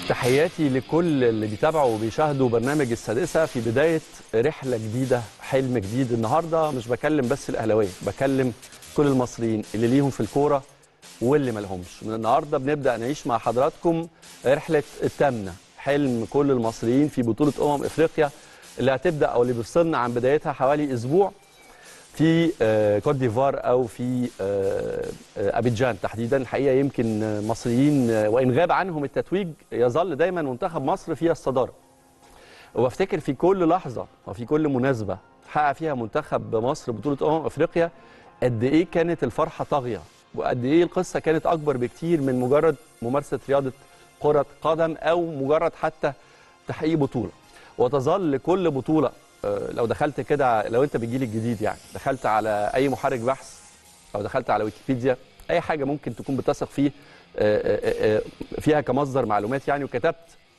تحياتي لكل اللي بيتابعوا وبيشاهدوا برنامج السادسة في بداية رحلة جديدة حلم جديد النهاردة مش بكلم بس الأهلاوية بكلم كل المصريين اللي ليهم في الكورة واللي ما لهمش من النهاردة بنبدأ نعيش مع حضراتكم رحلة التامنة حلم كل المصريين في بطولة أمم إفريقيا اللي هتبدأ أو اللي بيفصلنا عن بدايتها حوالي أسبوع في آه، كوت ديفوار او في آه، آه، ابيجان تحديدا الحقيقه يمكن آه، مصريين آه، وان غاب عنهم التتويج يظل دايما منتخب مصر فيها الصداره وافتكر في كل لحظه وفي كل مناسبه حقق فيها منتخب مصر بطوله امم افريقيا قد ايه كانت الفرحه طاغيه وقد ايه القصه كانت اكبر بكتير من مجرد ممارسه رياضه كره قدم او مجرد حتى تحقيق بطوله وتظل كل بطوله آه، لو دخلت كده لو انت بالجيل الجديد يعني دخلت على اي محرك بحث او دخلت على ويكيبيديا اي حاجه ممكن تكون بتثق فيه آه، آه، آه، فيها كمصدر معلومات يعني وكتبت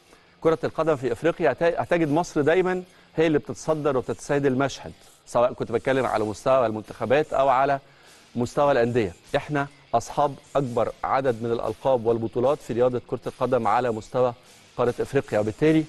كرة القدم في افريقيا هت- هتجد مصر دايما هي اللي بتتصدر وبتتسيد المشهد سواء كنت بتكلم على مستوى المنتخبات او على مستوى الانديه احنا اصحاب اكبر عدد من الالقاب والبطولات في رياضه كره القدم على مستوى قاره افريقيا وبالتالي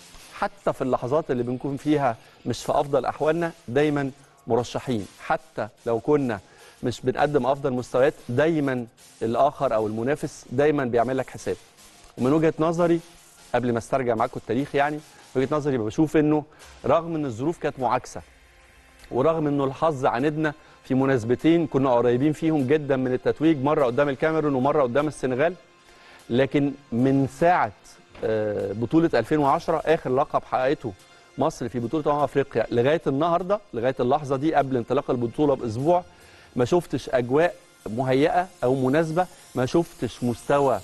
حتى في اللحظات اللي بنكون فيها مش في افضل احوالنا دايما مرشحين حتى لو كنا مش بنقدم افضل مستويات دايما الاخر او المنافس دايما بيعمل لك حساب ومن وجهه نظري قبل ما استرجع معاكم التاريخ يعني وجهه نظري بشوف انه رغم ان الظروف كانت معاكسه ورغم انه الحظ عاندنا في مناسبتين كنا قريبين فيهم جدا من التتويج مره قدام الكاميرون ومره قدام السنغال لكن من ساعه آه، بطوله 2010 اخر لقب حققته مصر في بطوله امم افريقيا لغايه النهارده لغايه اللحظه دي قبل انطلاق البطوله باسبوع ما شفتش اجواء مهيئه او مناسبه ما شفتش مستوى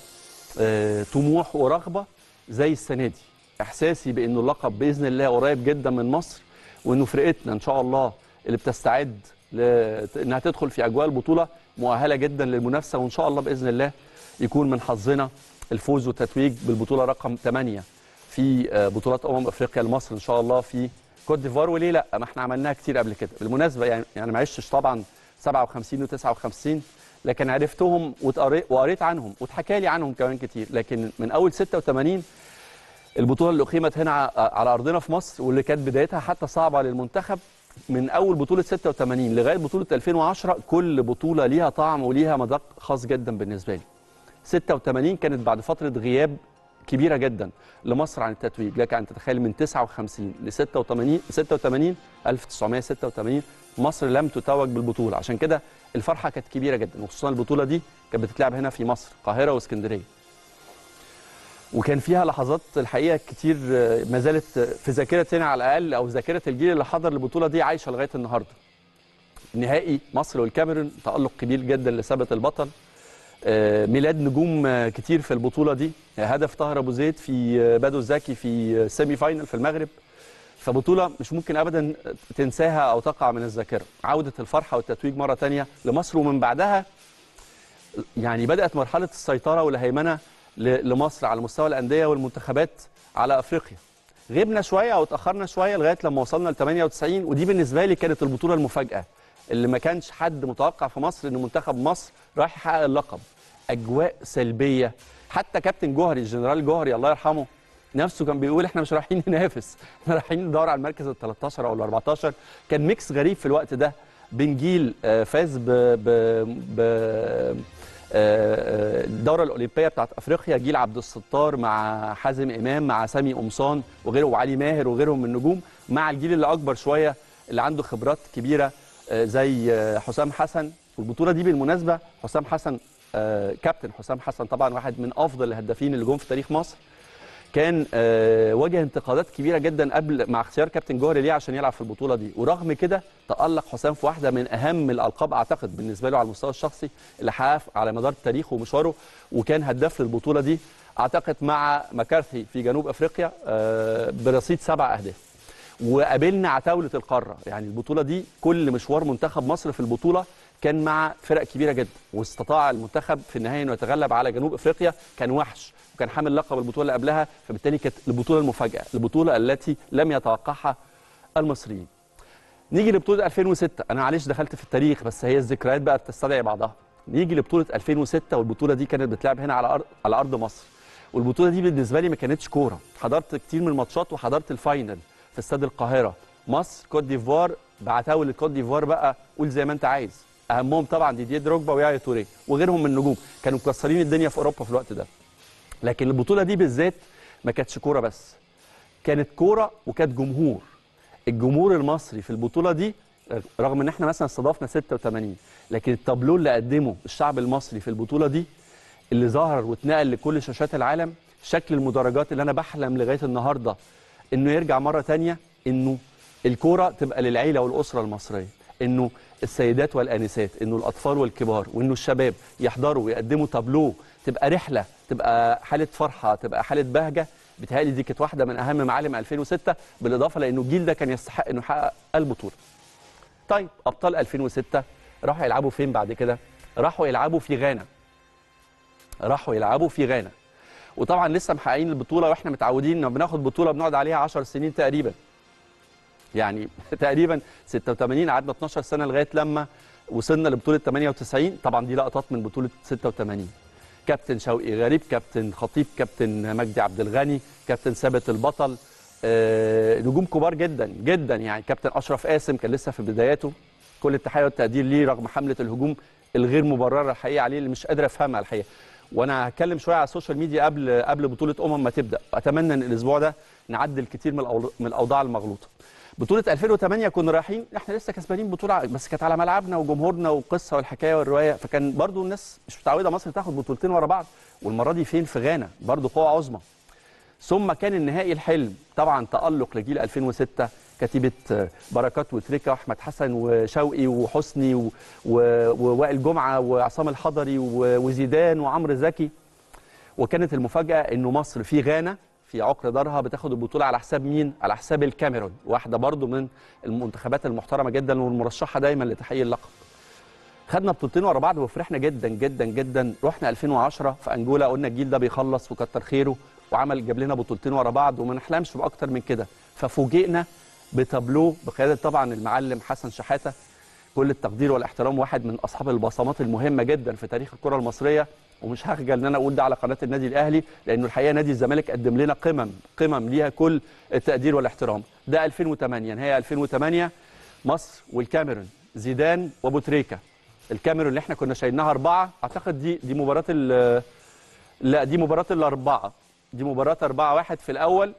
آه، طموح ورغبه زي السنه دي احساسي بانه اللقب باذن الله قريب جدا من مصر وانه فرقتنا ان شاء الله اللي بتستعد ل... انها تدخل في اجواء البطوله مؤهله جدا للمنافسه وان شاء الله باذن الله يكون من حظنا الفوز والتتويج بالبطوله رقم 8 في آه، بطولات امم افريقيا لمصر ان شاء الله في كوت ديفوار وليه لا ما احنا عملناها كتير قبل كده بالمناسبه يعني يعني ما عشتش طبعا 57 و59 لكن عرفتهم واتقري- وقريت عنهم واتحكى لي عنهم كمان كتير لكن من اول 86 البطوله اللي اقيمت هنا ع- على ارضنا في مصر واللي كانت بدايتها حتى صعبه للمنتخب من اول بطوله 86 لغايه بطوله 2010 كل بطوله ليها طعم وليها مذاق خاص جدا بالنسبه لي 86 كانت بعد فتره غياب كبيره جدا لمصر عن التتويج لك ان تتخيل من 59 ل 86 86 1986 مصر لم تتوج بالبطوله عشان كده الفرحه كانت كبيره جدا وخصوصا البطوله دي كانت بتتلعب هنا في مصر القاهره واسكندريه وكان فيها لحظات الحقيقه كتير آه، ما زالت في ذاكرتنا على الاقل او ذاكره الجيل اللي حضر البطوله دي عايشه لغايه النهارده. نهائي مصر والكاميرون تالق كبير جدا لثابت البطل. آه، ميلاد نجوم آه، كتير في البطوله دي هدف طاهر ابو زيد في آه، بدو الزكي في آه، سيمي فاينل في المغرب فبطوله مش ممكن ابدا تنساها او تقع من الذاكره عوده الفرحه والتتويج مره تانية لمصر ومن بعدها يعني بدات مرحله السيطره والهيمنه ل- لمصر على مستوى الانديه والمنتخبات على افريقيا غبنا شويه او اتاخرنا شويه لغايه لما وصلنا ل 98 ودي بالنسبه لي كانت البطوله المفاجاه اللي ما كانش حد متوقع في مصر ان منتخب مصر رايح يحقق اللقب اجواء سلبيه حتى كابتن جوهري الجنرال جوهري الله يرحمه نفسه كان بيقول احنا مش رايحين ننافس احنا رايحين ندور على المركز ال 13 او ال 14 كان ميكس غريب في الوقت ده بين جيل آه، فاز ب ب ب آه، الدوره الاولمبيه بتاعت افريقيا جيل عبد الستار مع حازم امام مع سامي قمصان وغيره وعلي ماهر وغيرهم من النجوم مع الجيل اللي اكبر شويه اللي عنده خبرات كبيره آه، زي آه، حسام حسن والبطوله دي بالمناسبه حسام حسن آه، كابتن حسام حسن طبعا واحد من افضل الهدافين اللي جم في تاريخ مصر كان آه، واجه انتقادات كبيره جدا قبل مع اختيار كابتن جوهري ليه عشان يلعب في البطوله دي ورغم كده تالق حسام في واحده من اهم الالقاب اعتقد بالنسبه له على المستوى الشخصي اللي حققها على مدار تاريخه ومشواره وكان هداف للبطوله دي اعتقد مع مكارثي في جنوب افريقيا آه، برصيد سبع اهداف وقابلنا عتاوله القاره يعني البطوله دي كل مشوار منتخب مصر في البطوله كان مع فرق كبيره جدا واستطاع المنتخب في النهايه انه يتغلب على جنوب افريقيا كان وحش وكان حامل لقب البطوله اللي قبلها فبالتالي كانت البطوله المفاجاه البطوله التي لم يتوقعها المصريين نيجي لبطوله 2006 انا معلش دخلت في التاريخ بس هي الذكريات بقى بتستدعي بعضها نيجي لبطوله 2006 والبطوله دي كانت بتلعب هنا على ارض على ارض مصر والبطوله دي بالنسبه لي ما كانتش كوره حضرت كتير من الماتشات وحضرت الفاينل في استاد القاهره مصر كوت ديفوار بعتاول لكوت ديفوار بقى قول زي ما انت عايز اهمهم طبعا ديديه دروجبا ويايا توريه وغيرهم من النجوم كانوا مكسرين الدنيا في اوروبا في الوقت ده لكن البطوله دي بالذات ما كانتش كوره بس كانت كوره وكانت جمهور الجمهور المصري في البطوله دي رغم ان احنا مثلا استضافنا 86 لكن التابلو اللي قدمه الشعب المصري في البطوله دي اللي ظهر واتنقل لكل شاشات العالم شكل المدرجات اللي انا بحلم لغايه النهارده انه يرجع مره تانية انه الكوره تبقى للعيله والاسره المصريه انه السيدات والانسات انه الاطفال والكبار وانه الشباب يحضروا ويقدموا تابلو تبقى رحله تبقى حاله فرحه تبقى حاله بهجه بتهيألي دي كانت واحده من اهم معالم 2006 بالاضافه لانه الجيل ده كان يستحق انه يحقق البطوله. طيب ابطال 2006 راحوا يلعبوا فين بعد كده؟ راحوا يلعبوا في غانا. راحوا يلعبوا في غانا. وطبعا لسه محققين البطوله واحنا متعودين ان بناخد بطوله بنقعد عليها 10 سنين تقريبا. يعني تقريبا 86 قعدنا 12 سنه لغايه لما وصلنا لبطوله 98 طبعا دي لقطات من بطوله 86 كابتن شوقي غريب كابتن خطيب كابتن مجدي عبد الغني كابتن ثابت البطل آه، نجوم كبار جدا جدا يعني كابتن اشرف قاسم كان لسه في بداياته كل التحيه والتقدير ليه رغم حمله الهجوم الغير مبرره الحقيقه عليه اللي مش قادر افهمها الحقيقه وانا هتكلم شويه على السوشيال ميديا قبل قبل بطوله امم ما تبدا اتمنى ان الاسبوع ده نعدل كتير من الأو- من الاوضاع المغلوطه بطوله 2008 كنا رايحين احنا لسه كسبانين بطوله بس كانت على ملعبنا وجمهورنا والقصه والحكايه والروايه فكان برضو الناس مش متعوده مصر تاخد بطولتين ورا بعض والمره دي فين في غانا برضو قوه عظمى ثم كان النهائي الحلم طبعا تألق لجيل 2006 كتيبة آه، بركات وتريكا واحمد حسن وشوقي وحسني و- و- ووائل جمعة وعصام الحضري و- وزيدان وعمرو زكي وكانت المفاجأة انه مصر في غانا في عقر دارها بتاخد البطولة على حساب مين؟ على حساب الكاميرون واحدة برضو من المنتخبات المحترمة جدا والمرشحة دايما لتحقيق اللقب خدنا بطولتين ورا بعض وفرحنا جدا جدا جدا رحنا 2010 في انجولا قلنا الجيل ده بيخلص وكتر خيره وعمل جاب لنا بطولتين ورا بعض وما نحلمش باكتر من كده ففوجئنا بتابلو بقياده طبعا المعلم حسن شحاته كل التقدير والاحترام واحد من اصحاب البصمات المهمه جدا في تاريخ الكره المصريه ومش هخجل ان انا اقول ده على قناه النادي الاهلي لانه الحقيقه نادي الزمالك قدم لنا قمم قمم ليها كل التقدير والاحترام ده 2008 نهايه 2008 مصر والكاميرون زيدان وابو تريكه الكاميرون اللي احنا كنا شايلينها اربعه اعتقد دي دي مباراه ال- لا دي مباراه الاربعه دي مباراه 4 1 في الاول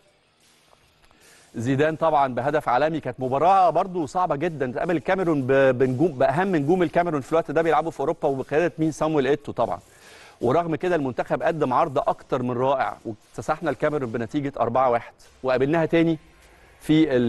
زيدان طبعا بهدف عالمي كانت مباراه برضو صعبه جدا تقابل الكاميرون ب- بنجوم باهم نجوم الكاميرون في الوقت ده بيلعبوا في اوروبا وبقياده مين صامويل ايتو طبعا ورغم كده المنتخب قدم عرض اكتر من رائع واكتسحنا الكاميرون بنتيجه 4 1 وقابلناها تاني في ال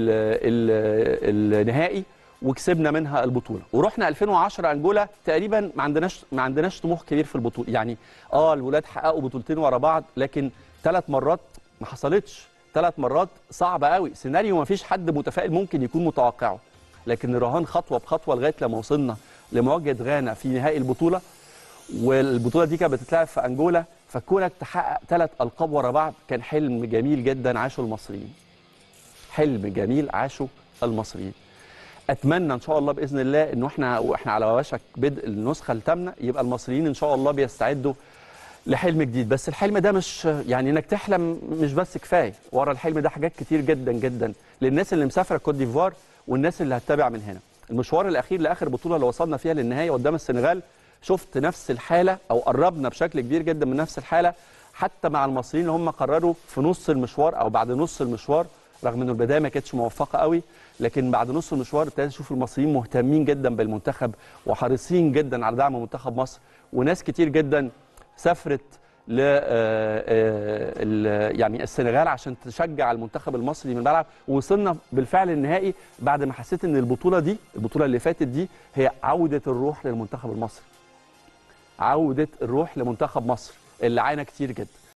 ال النهائي وكسبنا منها البطوله ورحنا 2010 انجولا تقريبا ما عندناش ما عندناش طموح كبير في البطوله يعني اه الولاد حققوا بطولتين ورا بعض لكن ثلاث مرات ما حصلتش ثلاث مرات صعبه قوي سيناريو ما فيش حد متفائل ممكن يكون متوقعه لكن الرهان خطوه بخطوه لغايه لما وصلنا لمواجهه غانا في نهائي البطوله والبطوله دي كانت بتتلعب في انجولا فكونك تحقق ثلاث القاب ورا بعض كان حلم جميل جدا عاشه المصريين حلم جميل عاشه المصريين اتمنى ان شاء الله باذن الله انه احنا واحنا على وشك بدء النسخه الثامنه يبقى المصريين ان شاء الله بيستعدوا لحلم جديد بس الحلم ده مش يعني انك تحلم مش بس كفايه ورا الحلم ده حاجات كتير جدا جدا للناس اللي مسافره كوت ديفوار والناس اللي هتتابع من هنا المشوار الاخير لاخر بطوله اللي وصلنا فيها للنهايه قدام السنغال شفت نفس الحاله او قربنا بشكل كبير جدا من نفس الحاله حتى مع المصريين اللي هم قرروا في نص المشوار او بعد نص المشوار رغم انه البدايه ما كانتش موفقه قوي لكن بعد نص المشوار ابتديت اشوف المصريين مهتمين جدا بالمنتخب وحريصين جدا على دعم منتخب مصر وناس كتير جدا سافرت ل آه، آه، ال- يعني السنغال عشان تشجع المنتخب المصري من الملعب ووصلنا بالفعل النهائي بعد ما حسيت ان البطوله دي البطوله اللي فاتت دي هي عوده الروح للمنتخب المصري عوده الروح لمنتخب مصر اللي عانى كتير جدا